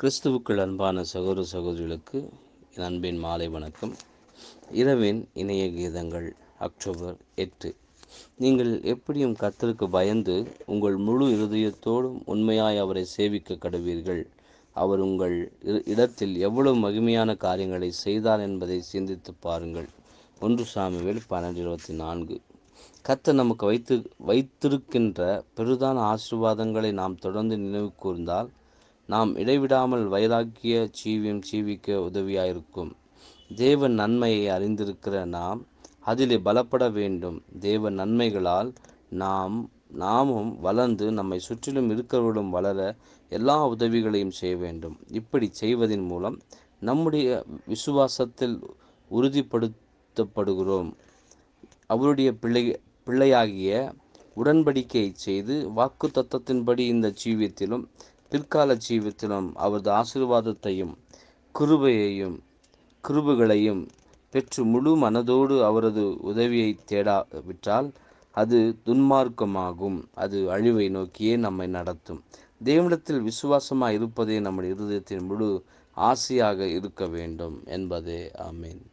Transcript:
கிறிஸ்துவுக்குள் அன்பான சகோதர சகோதரிகளுக்கு என் அன்பின் மாலை வணக்கம் இரவின் இணைய கீதங்கள் அக்டோபர் எட்டு நீங்கள் எப்படியும் கர்த்தருக்கு பயந்து உங்கள் முழு இருதயத்தோடும் உண்மையாய் அவரை சேவிக்க கடுவீர்கள் அவர் உங்கள் இ- இடத்தில் எவ்வளவு மகிமையான காரியங்களை செய்தார் என்பதை சிந்தித்து பாருங்கள் ஒன்று சாமுவேல் பன்னெண்டு இருபத்தி நான்கு கர்த்தர் நமக்கு வைத்து வைத்திருக்கின்ற பெரிதான ஆசீர்வாதங்களை நாம் தொடர்ந்து நினைவு கூர்ந்தால் நாம் இடைவிடாமல் வைராக்கிய ஜீவியம் ஜீவிக்க உதவியாயிருக்கும் தேவன் நன்மையை அறிந்திருக்கிற நாம் அதிலே பலப்பட வேண்டும் தேவ நன்மைகளால் நாம் நாமும் வளர்ந்து நம்மை சுற்றிலும் இருக்கிறவர்களும் வளர எல்லா உதவிகளையும் செய்ய வேண்டும் இப்படி செய்வதன் மூலம் நம்முடைய விசுவாசத்தில் உறுதிப்படுத்தப்படுகிறோம் அவருடைய பிள்ளை பிள்ளையாகிய உடன்படிக்கையை செய்து வாக்கு தத்தத்தின்படி இந்த ஜீவியத்திலும் பிற்கால ஜீவியத்திலும் அவரது ஆசீர்வாதத்தையும் கிருபையையும் கிருபுகளையும் பெற்று முழு மனதோடு அவரது உதவியை தேடாவிட்டால் அது துன்மார்க்கமாகும் அது அழிவை நோக்கியே நம்மை நடத்தும் தேவனிடத்தில் விசுவாசமாக இருப்பதே நம்முடைய இருதயத்தின் முழு ஆசையாக இருக்க வேண்டும் என்பதே ஆமீன்